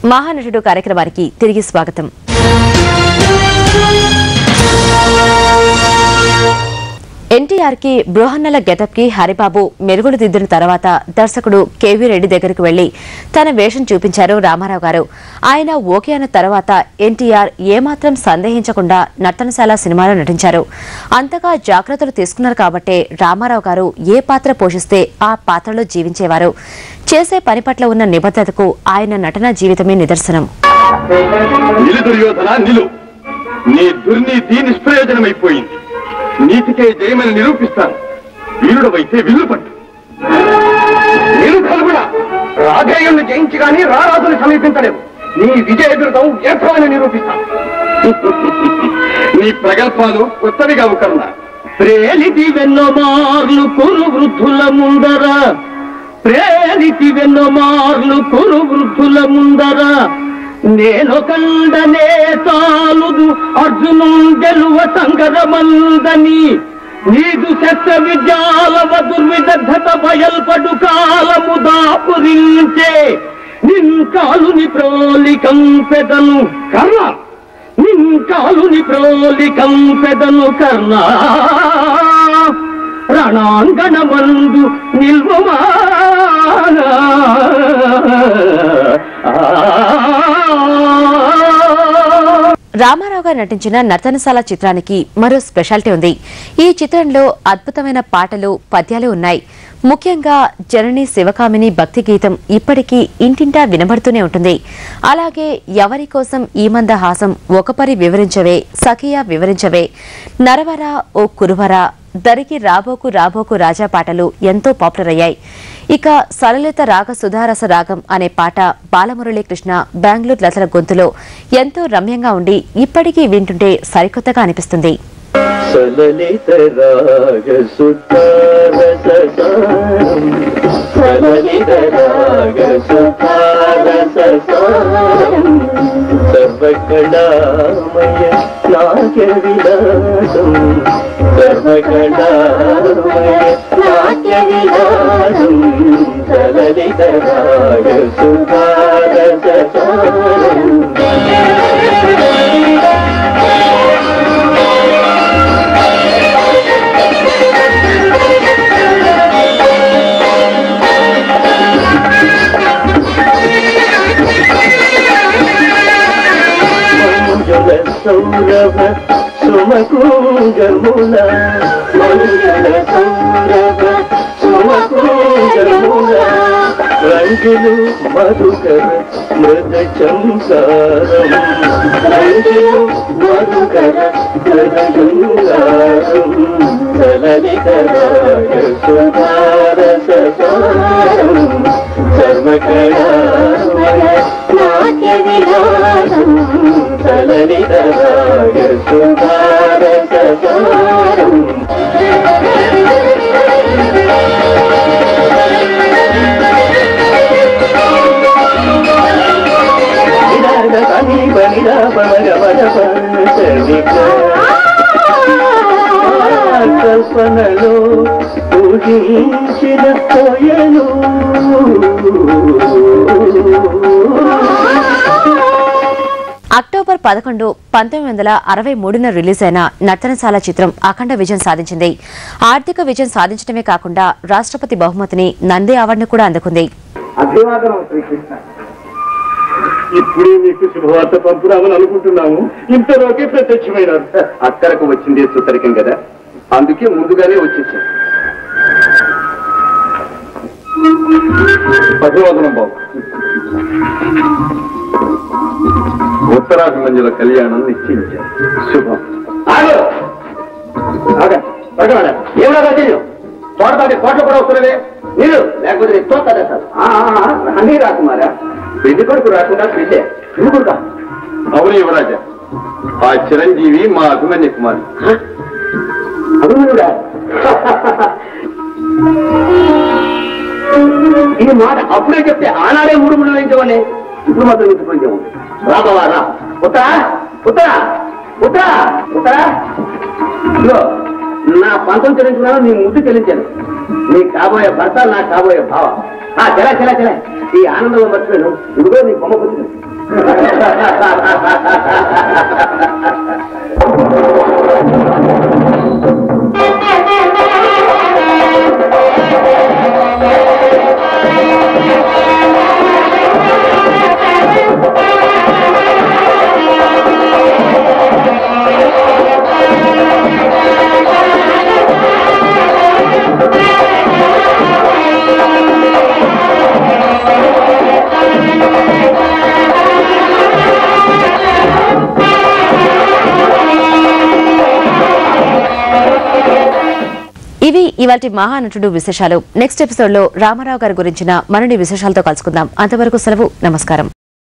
మహానటుడు కార్యక్రమానికి తిరిగి స్వాగతం ఎన్టీఆర్ కి బృహన్నల గెటప్ కి హరిబాబు మెరుగులు దిద్దిన తర్వాత దర్శకుడు కేవీ రెడ్డి దగ్గరకు వెళ్లి తన వేషం చూపించారు రామారావు గారు ఆయన ఓకే అన్న తర్వాత ఎన్టీఆర్ ఏమాత్రం సందేహించకుండా నర్తనశాల సినిమాలో నటించారు అంతగా జాగ్రత్తలు తీసుకున్నారు కాబట్టే రామారావు గారు ఏ పాత్ర పోషిస్తే ఆ పాత్రలో జీవించేవారు చేసే పని పట్ల ఉన్న నిబద్ధతకు ఆయన నటనా జీవితమే నిదర్శనం నిలు దుర్యోధన నిలు నీ దుర్నీతి నిష్ప్రయోజనమైపోయింది నీతికే జయమని నిరూపిస్తాను వీరుడవైతే విల్లు పట్టు నేను కూడా రాధేయుణ్ణి జయించి గాని రారాజుని సమీపించలేవు నీ విజయ బిరుదం వ్యర్థమని నిరూపిస్తాను నీ ప్రగల్భాలు కొత్తవిగా కరుణ ప్రేలితి వెన్నమార్లు కురు వృద్ధుల ముందర ప్రేలితి వెన్నమార్లు కురు వృద్ధుల ముందర నేను కండనే తాలుదు అర్జును గెలువ సంగరమందని నీదు శస్త్ర విద్యాలవ దుర్విదగ్ధత బయల్పడు కాలము దాపురించే నిన్ కాలుని ప్రోలికం పెదను కర్ణ నిన్ కాలుని ప్రోలికం పెదను కర్ణా రణాంగణమందు నిల్వమా రామారావు గారు నటించిన నర్తనశాల చిత్రానికి మరో స్పెషాలిటీ ఉంది ఈ చిత్రంలో అద్భుతమైన పాటలు పద్యాలు ఉన్నాయి ముఖ్యంగా జనని శివకామిని భక్తి గీతం ఇప్పటికీ ఇంటింటా వినబడుతూనే ఉంటుంది అలాగే ఎవరి కోసం ఈ మంద హాసం ఒకపరి వివరించవే సఖియా వివరించవే నరవర ఓ కురువర దరికి రాబోకు రాబోకు రాజా పాటలు ఎంతో పాపులర్ అయ్యాయి ఇక సరళిత రాగ సుధారస రాగం అనే పాట బాలమురళీ కృష్ణ బెంగళూరు లతల గొంతులో ఎంతో రమ్యంగా ఉండి ఇప్పటికీ వింటుంటే సరికొత్తగా అనిపిస్తుంది సలలిత రాగ సుఖారసారం సలలిత రాగ సుఖారసారం సర్వకళామయ నాట్య విలాసం సర్వకళామయ నాట్య విలాసం సలలిత రాగ సుఖారసారం మంజుల సౌరభ సుమకూంగముల మంజుల సౌరభ సుమకూంగముల రంగులు మధుకర మృద చంసారం రంగులు మధుకర మృద చంసారం సలలితరాయ సుధారస సర్వకళామయ నాట్య విలాసం సలలితరాయ సుధారస కల్పనలో ఊహించిన పోయను అక్టోబర్ పదకొండు పంతొమ్మిది వందల అరవై మూడున రిలీజ్ అయిన నర్తనశాల చిత్రం అఖండ విజయం సాధించింది ఆర్థిక విజయం సాధించడమే కాకుండా రాష్ట్రపతి బహుమతిని నంది అవార్డును కూడా అందుకుంది అభివాదనం శ్రీకృష్ణ ఇప్పుడే మీకు శుభవార్త పంపుదామని అనుకుంటున్నాము ఇంతలోకే ప్రత్యక్షమైనారు అక్కరకు వచ్చింది సుతరికం కదా అందుకే ముందుగానే వచ్చేసాం అభివాదనం బాబు ఉత్తరాభిమన్యుల కళ్యాణం నిశ్చయించారు శుభం ఏమన్నా రాజేయం తోటదాటి కోట్ల కూడా వస్తున్నదే మీరు లేకపోతే నేను తోస్తాడే సార్ అన్నీ రాకుమారా పెళ్లి కొడుకు రాకుండా పెళ్ళే పెళ్లి కొడుక అవును యువరాజా ఆ చిరంజీవి మా అభిమన్య కుమారి అభిమన్యుడా ఈ మాట అప్పుడే చెప్తే ఆనాడే మూడు మూడు వేయించమని ఇప్పుడు మాత్రం ఇంటికి రా బావా రా ఉత్తరా ఉత్తరా ఉత్తరా ఉత్తరా ఇదిగో నా పంతం చెల్లించుకున్నాను నీ ముద్దు చెల్లించాను నీ కాబోయే భర్త నా కాబోయే భావ ఆ చెలా చెలా చెలా ఈ ఆనందంలో మర్చిపోయాను ఇదిగో నీ బొమ్మ పుట్టింది ఇవి ఇవాటి మహానటుడు విశేషాలు నెక్స్ట్ ఎపిసోడ్ లో రామారావు గారి గురించిన మరిన్ని విశేషాలతో కలుసుకుందాం అంతవరకు సెలవు నమస్కారం